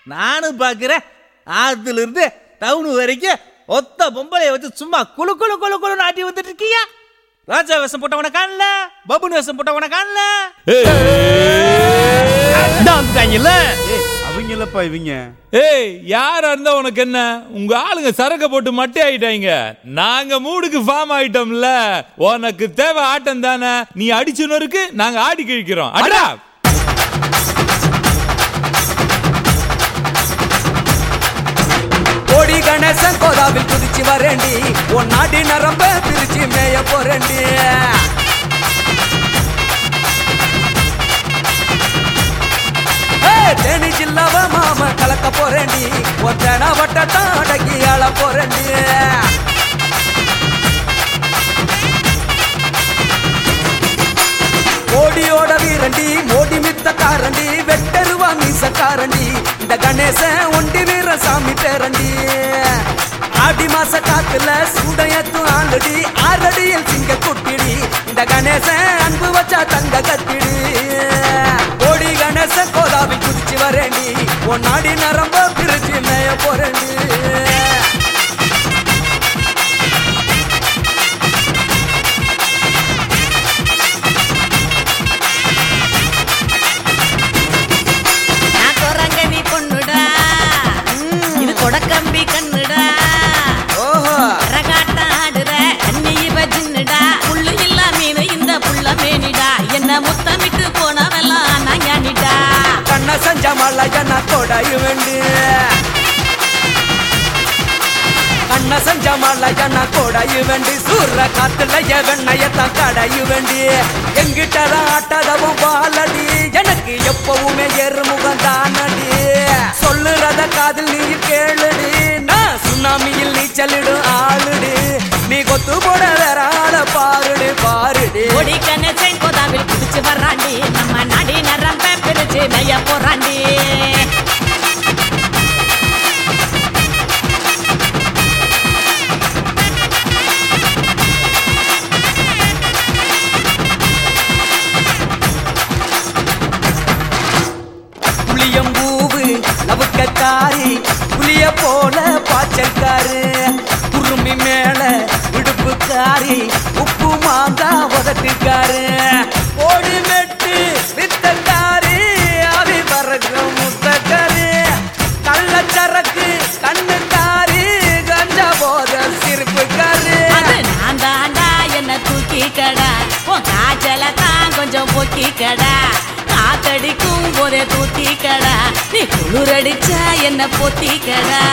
நானும் பார்க்கிறேன் ஆத்துல இருந்து டவுன் வரைக்கும் ஒத்த பொம்பளைய வச்சு சும்மா குளு குளு குளு குளு ஆட்டி வந்துட்டு இருக்கியா ராஜா வேஷம் போட்டவன காணல பபுன் வேஷம் போட்டவன காணல வந்துட்டாங்கல்ல அவங்களப்பா இவங்க ஏய் யாரா இருந்தா உனக்கு என்ன உங்க ஆளுங்க சரக்க போட்டு மட்டை ஆயிட்டாங்க நாங்க மூடுக்கு ஃபார்ம் ஆயிட்டோம்ல உனக்கு தேவை ஆட்டம் தானே நீ அடிச்சுனருக்கு நாங்க ஆடி கிழிக்கிறோம் அடா கோடி கணேசன் கோதாவில் குதிச்சு வரேண்டி உன் நாடி நரம்ப பிரிச்சு மேய போறேண்டி ஏய், தேனி ஜில்லாவ மாம கலக்க போறேண்டி உன் தேனா வட்டத்தான் அடக்கி ஆள போறேண்டி கோடியோட வீரண்டி மோடி மித்த காரண்டி வெட்டருவா மீசக்காரண்டி இந்த கணேசன் ஒண்டி வீர சாமி பேரண்டி ஆடி மாச காத்துல சூடையத்தும் ஆளுடி ஆறடியில் சிங்க குட்டிடி இந்த கணேசன் அன்பு வச்சா தங்க கத்திடி கோடி கணேசன் கோதாவில் குதிச்சு வரேண்டி உன் நாடி நரம்ப பிரிச்சு மேய போறேண்டி நான் குரங்கணி பொண்ணுடா இது கொடக்கம்பி கண்ணுடா ஓஹோ ரகாட்டம் ஆடுற அன்னி இவ ஜின்னுடா புல்லு இல்லா மீன் இந்த புள்ள மேனிடா என்ன முத்தமிட்டு போனவெல்லாம் நான் ஞானிடா கண்ண செஞ்ச மலையன கொடையு வேண்டி கண்ண செஞ்ச மலையன கொடையு வேண்டி சூற காத்துல வெண்ணையத்தான் கடையு வேண்டி எங்கிட்ட ஆட்டதவும் பாலடி எனக்கு எப்பவுமே எருமுகம் தானடி சொல்லுறத காதில் நீ கேளுடி நான் சுனாமியில் நீச்சலிடும் ஆளுடி நீ கொத்து போட வேற ஆள பாருடி பாருடி ஓடி கணேசன் கோதாவில் குதிச்சு வர்றாண்டி நம்ம நாடி நரம்ப பிரிச்சு மேய போறாண்டி புளியம்பூவு நவுக்கக்காரி புளிய போல பாய்ச்சல்காரு குருமி மேல விடுப்புக்காரி உப்பு மாந்தா உதட்டுக்காரு ஓடி மெட்டு வித்தக்காரி அவி பறக்கும் முத்தக்காரி கள்ளச்சரக்கு கண்ணுக்காரி கஞ்சா போத சிரிப்புக்காரி அது நான் தாண்டா என்ன தூக்கி கடா உன் காய்ச்சல தான் கொஞ்சம் பொக்கி கடா காத்தடிக்கும் போதே தூத்தி கடா நீ குளிரடிச்சா என்ன பொத்தி கடா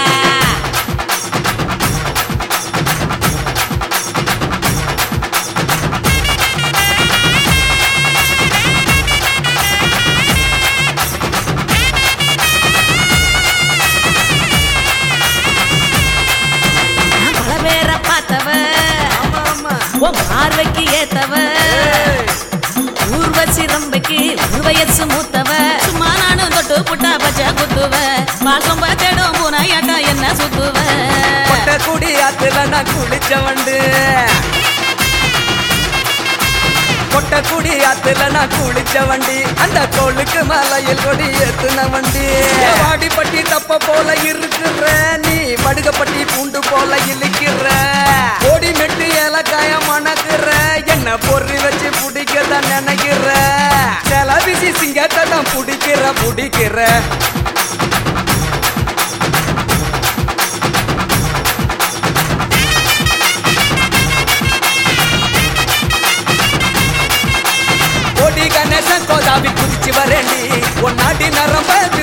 நான் பல பேரை பார்த்தவ ஆமா ஆமா உன் பார்வைக்கு ஏத்தவ ஊர்வசி ரம்பைக்கு ஒரு வயசு மூத்தவ சும்மா நானும் தொட்டு புட்டா பச்சை குத்துவ பாசம்ப தேடும் பூனையாட்டா என்ன சுத்துவ கொட்டை குடி ஆத்துல நான் குளிச்ச வண்டு கொட்டை குடி ஆத்துல நான் குளிச்ச வண்டி அந்த கோளுக்கு மலையில் கொடி ஏத்துன வண்டி வாடிப்பட்டி தப்ப போல இருக்கிற நீ வடுகப்பட்டி பூண்டு போல இழுக்கிற ஓடி மெட்டு ஏலக்காய மணக்குற என்ன பொறி வச்சு பிடிக்கதான் நினைக்கிற சில விசி சிங்கத்தை தான் பிடிக்கிற பிடிக்கிற கோடி கணேசன் கோதாவி குதிச்சு வரேண்டி உன் நாடி நரம்ப